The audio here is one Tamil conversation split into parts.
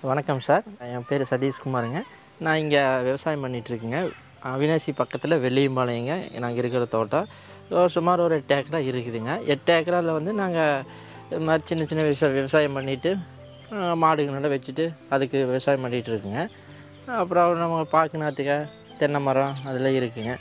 வணக்கம் சார் என் பேர் சதீஷ்குமாருங்க நான் இங்கே விவசாயம் பண்ணிகிட்ருக்கேங்க அவினாசி பக்கத்தில் வெள்ளியம்பாளையங்க நாங்கள் இருக்கிற தோட்டம் ஒரு சுமார் ஒரு எட்டு ஏக்கரா இருக்குதுங்க எட்டு ஏக்கராவில் வந்து நாங்கள் இது மாதிரி சின்ன சின்ன விவசாயம் விவசாயம் பண்ணிவிட்டு மாடுங்களெல்லாம் வச்சுட்டு அதுக்கு விவசாயம் பண்ணிகிட்டு இருக்குங்க அப்புறம் நம்ம பாக்கு நாற்றுக்க தென்னை மரம் அதெல்லாம் இருக்குங்க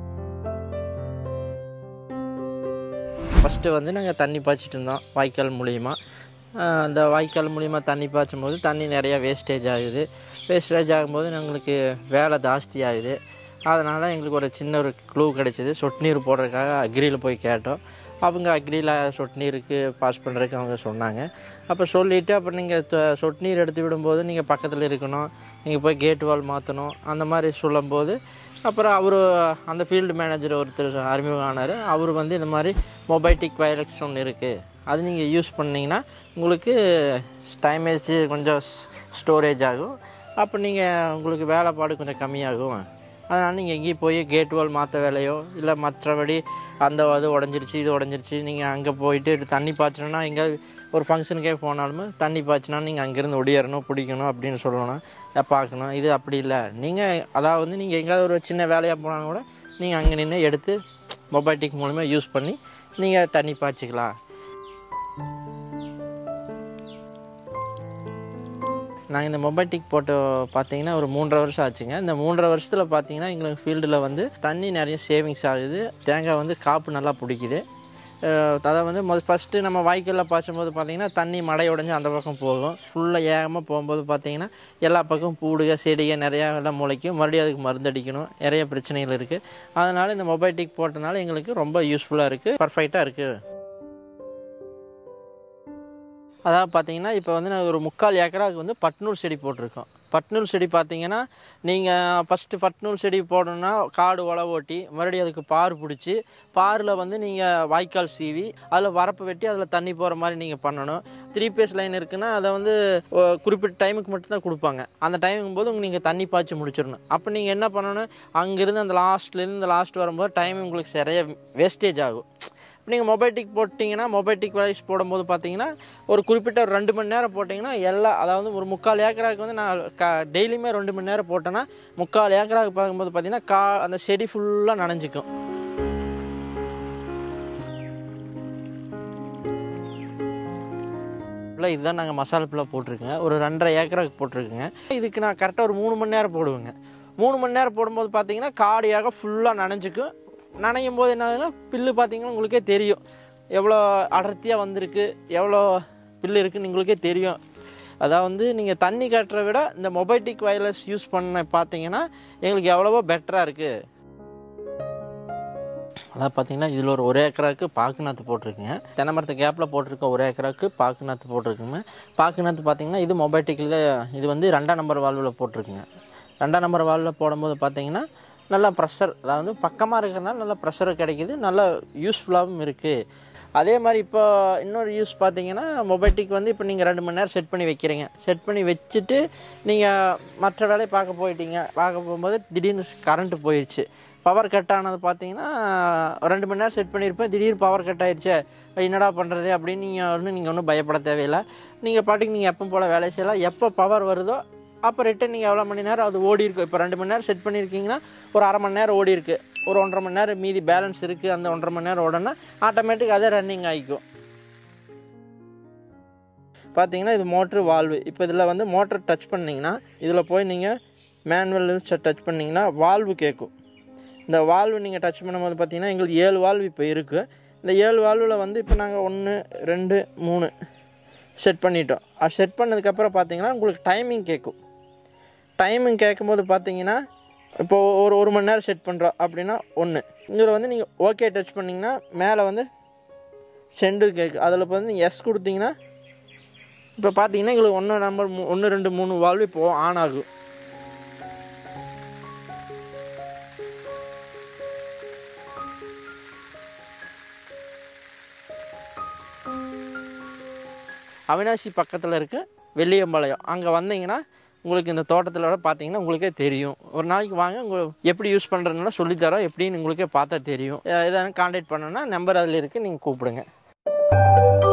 ஃபஸ்ட்டு வந்து நாங்கள் தண்ணி பாய்ச்சிட்டு இருந்தோம் வாய்க்கால் மூலியமா ஆஹ் அந்த வாய்க்கால் மூலியமா தண்ணி பாய்ச்சும் போது தண்ணி நிறையா வேஸ்டேஜ் ஆகுது வேஸ்டேஜ் ஆகும்போது எங்களுக்கு வேலை ஜாஸ்தி ஆகுது அதனால் எங்களுக்கு ஒரு சின்ன ஒரு க்ளூ கிடச்சிது சொட்டு நீர் போடுறதுக்காக அக்ரியில் போய் கேட்டோம் அவங்க அக்ரியில் சொட்டு நீருக்கு பாஸ் பண்ணுறதுக்கு அவங்க சொன்னாங்க அப்போ சொல்லிவிட்டு அப்புறம் நீங்கள் சொட்டு நீர் எடுத்து விடும்போது நீங்கள் பக்கத்தில் இருக்கணும் நீங்கள் போய் கேட் வால் மாற்றணும் அந்த மாதிரி சொல்லும்போது அப்புறம் அவர் அந்த ஃபீல்டு மேனேஜர் ஒருத்தர் அறிமுகம் ஆனார் அவர் வந்து இந்த மாதிரி மொபைட்டிக் வயலக்ஸ் ஒன்று இருக்குது அது நீங்கள் யூஸ் பண்ணிங்கன்னா உங்களுக்கு டைமேஜ் கொஞ்சம் ஸ்டோரேஜ் ஆகும் அப்போ நீங்கள் உங்களுக்கு வேலைப்பாடு கொஞ்சம் கம்மியாகும் அதனால் நீங்கள் எங்கேயும் போய் கேட் வால் மாற்ற வேலையோ இல்லை மற்றபடி அந்த அது உடஞ்சிருச்சு இது உடஞ்சிருச்சு நீங்கள் அங்கே போயிட்டு தண்ணி பாய்ச்சணுன்னா எங்கே ஒரு ஃபங்க்ஷனுக்கே போனாலுமே தண்ணி பாய்ச்சினா நீங்கள் அங்கேருந்து ஒடியறணும் பிடிக்கணும் அப்படின்னு சொல்லணும் இதை பார்க்கணும் இது அப்படி இல்லை நீங்கள் அதாவது நீங்கள் எங்கேயாவது ஒரு சின்ன வேலையாக போனாலும் கூட நீங்கள் அங்கே நின்று எடுத்து மொபைட்டிக் மூலமா யூஸ் பண்ணி நீங்கள் தண்ணி பாய்ச்சிக்கலாம் நாங்கள் இந்த மொபைட்டிக் போட்டு பார்த்தீங்கன்னா ஒரு மூன்றரை வருஷம் ஆச்சுங்க இந்த மூன்றரை வருஷத்தில் பார்த்தீங்கன்னா எங்களுக்கு ஃபீல்டில் வந்து தண்ணி நிறைய சேவிங்ஸ் ஆகுது தேங்காய் வந்து காப்பு நல்லா பிடிக்குது அஹ் அதாவது வந்து முதல் ஃபஸ்ட்டு நம்ம வாய்க்காலில் பாய்ச்சும் போது பார்த்தீங்கன்னா தண்ணி மடை உடஞ்சி அந்த பக்கம் போகும் ஃபுல்லாக ஏகமாக போகும்போது பார்த்தீங்கன்னா எல்லா பக்கம் பூடுக செடிக நிறையா எல்லாம் முளைக்கும் மறுபடியும் அதுக்கு மருந்து அடிக்கணும் நிறைய பிரச்சனைகள் இருக்குது அதனால் இந்த மொபைட்டிக் போட்டனால எங்களுக்கு ரொம்ப யூஸ்ஃபுல்லாக இருக்குது பர்ஃபெக்டாக இருக்குது அதாவது பார்த்தீங்கன்னா இப்போ வந்து நான் ஒரு முக்கால் ஏக்கராவுக்கு வந்து பட்நூல் செடி போட்டிருக்கோம் பட்நூல் செடி பார்த்தீங்கன்னா நீங்கள் ஃபஸ்ட்டு பட்நூல் செடி போடணும்னா காடு உழவு ஓட்டி மறுபடியும் அதுக்கு பார் பிடிச்சி பாரில் வந்து நீங்கள் வாய்க்கால் சீவி அதில் வரப்பு வெட்டி அதில் தண்ணி போகிற மாதிரி நீங்கள் பண்ணணும் த்ரீ பேஸ் லைன் இருக்குன்னா அதை வந்து ஒ- குறிப்பிட்ட டைமுக்கு மட்டும்தான் கொடுப்பாங்க அந்த டைமுங்கும் போது நீங்கள் தண்ணி பாய்ச்சி முடிச்சிடணும் அப்போ நீங்கள் என்ன பண்ணணும் அங்கேருந்து அந்த லாஸ்ட்லேருந்து இந்த லாஸ்ட் வரும்போது டைம் உங்களுக்கு சரியா வேஸ்டேஜ் ஆகும் நீங்கள் மொபைட்டிக் போட்டிங்கன்னா மொபைட்டிக் வைஸ் போடும்போது பார்த்தீங்கன்னா ஒரு குறிப்பிட்ட ஒரு ரெண்டு மணி நேரம் போட்டிங்கன்னா எல்லா அதாவது ஒரு முக்கால் ஏக்கராவுக்கு வந்து நான் க டெய்லியுமே ரெண்டு மணி நேரம் போட்டேன்னா முக்கால் ஏக்கராவுக்கு பார்க்கும்போது பார்த்தீங்கன்னா கா அந்த செடி ஃபுல்லாக நனைஞ்சிக்கும் ஃபுல்லாக இதுதான் நாங்கள் மசாலா ஃபுல்லாக போட்டிருக்கோங்க ஒரு ரெண்டரை ஏக்கராவுக்கு போட்டிருக்குங்க இதுக்கு நான் கரெக்டாக ஒரு மூணு மணி நேரம் போடுவேங்க மூணு மணி நேரம் போடும்போது பார்த்தீங்கன்னா காடியாக ஃபுல்லாக நனைஞ்சிக்கும் நனையும் போது என்ன ஆகுதுன்னா பில்லு பார்த்தீங்கன்னா உங்களுக்கே தெரியும் எவ்வளோ அடர்த்தியாக வந்திருக்கு எவ்வளோ பில்லு இருக்குன்னு உங்களுக்கே தெரியும் அதாவது வந்து நீங்கள் தண்ணி கட்டுற விட இந்த மொபைட்டிக் வயர்லெஸ் யூஸ் பண்ண பார்த்தீங்கன்னா எங்களுக்கு எவ்வளவோ பெட்டராக இருக்குது அதான் பார்த்தீங்கன்னா இதில் ஒரு ஒரு ஏக்கராவுக்கு பாக்கு நாற்று போட்டிருக்குங்க தென்னை மரத்து கேப்பில் போட்டிருக்க ஒரு ஏக்கராவுக்கு பாக்கு நாற்று போட்டிருக்குங்க பாக்கு நாற்று பார்த்தீங்கன்னா இது மொபைட்டிக்கில் இது வந்து ரெண்டாம் நம்பர் வால்வில் போட்டிருக்குங்க ரெண்டாம் நம்பர் வால்வில் போடும்போது பார்த்தீங்கன்னா நல்லா ப்ரெஷர் அதாவது பக்கமாக இருக்கிறனால நல்லா ப்ரெஷர் கிடைக்குது நல்லா யூஸ்ஃபுல்லாகவும் இருக்குது அதே மாதிரி இப்போ இன்னொரு யூஸ் பார்த்தீங்கன்னா மொபைட்டிக் வந்து இப்போ நீங்கள் ரெண்டு மணி நேரம் செட் பண்ணி வைக்கிறீங்க செட் பண்ணி வச்சுட்டு நீங்கள் மற்ற வேலையை பார்க்க போயிட்டீங்க பார்க்க போகும்போது திடீர்னு கரண்ட்டு போயிடுச்சு பவர் கட் ஆனது பார்த்தீங்கன்னா ரெண்டு மணி நேரம் செட் பண்ணியிருப்பேன் திடீர் பவர் கட் ஆயிடுச்சு என்னடா பண்ணுறது அப்படின்னு நீங்கள் ஒன்றும் நீங்கள் ஒன்றும் பயப்பட தேவையில்லை நீங்கள் பாட்டுக்கு நீங்கள் எப்போ போல் வேலை செய்யலாம் எப்போ பவர் வருதோ அப்போ ரிட்டன் நீங்கள் எவ்வளோ மணி நேரம் அது ஓடி இருக்கு இப்போ ரெண்டு மணி நேரம் செட் பண்ணியிருக்கீங்கன்னா ஒரு அரை மணி நேரம் ஓடி இருக்கு ஒரு ஒன்றரை மணி நேரம் மீதி பேலன்ஸ் இருக்குது அந்த ஒன்றரை மணி நேரம் ஓடனா ஆட்டோமேட்டிக் அதே ரன்னிங் ஆகிக்கும் பார்த்தீங்கன்னா இது மோட்ரு வால்வு இப்போ இதில் வந்து மோட்டர் டச் பண்ணிங்கன்னா இதில் போய் நீங்கள் மேனுவல் டச் பண்ணிங்கன்னா வால்வு கேட்கும் இந்த வால்வு நீங்கள் டச் பண்ணும்போது பார்த்தீங்கன்னா எங்களுக்கு ஏழு வால்வு இப்போ இருக்குது இந்த ஏழு வால்வில் வந்து இப்போ நாங்கள் ஒன்று ரெண்டு மூணு செட் பண்ணிட்டோம் அது செட் பண்ணதுக்கப்புறம் பார்த்தீங்கன்னா உங்களுக்கு டைமிங் கேட்கும் டைமிங் கேட்கும்போது பார்த்தீங்கன்னா இப்போ ஒரு ஒரு மணி நேரம் செட் பண்ணுறோம் அப்படின்னா ஒன்று இதில் வந்து நீங்கள் ஓகே டச் பண்ணிங்கன்னா மேலே வந்து சென்டு கேட்கும் அதில் இப்போ வந்து எஸ் கொடுத்தீங்கன்னா இப்போ பார்த்தீங்கன்னா எங்களுக்கு ஒன்று நம்பர் ஒன்று ரெண்டு மூணு வால்வு இப்போ ஆன் ஆகும் அவினாசி பக்கத்தில் இருக்க வெள்ளியம்பாளையம் அங்கே வந்தீங்கன்னா உங்களுக்கு இந்த தோட்டத்தில் பார்த்தீங்கன்னா உங்களுக்கே தெரியும் ஒரு நாளைக்கு வாங்க உங்களுக்கு எப்படி யூஸ் பண்ணுறதுனால சொல்லித்தரோம் எப்படின்னு உங்களுக்கே பார்த்தா தெரியும் எதாவது காண்டாக்ட் பண்ணணும்னா நம்பர் அதில் இருக்குது நீங்கள் கூப்பிடுங்க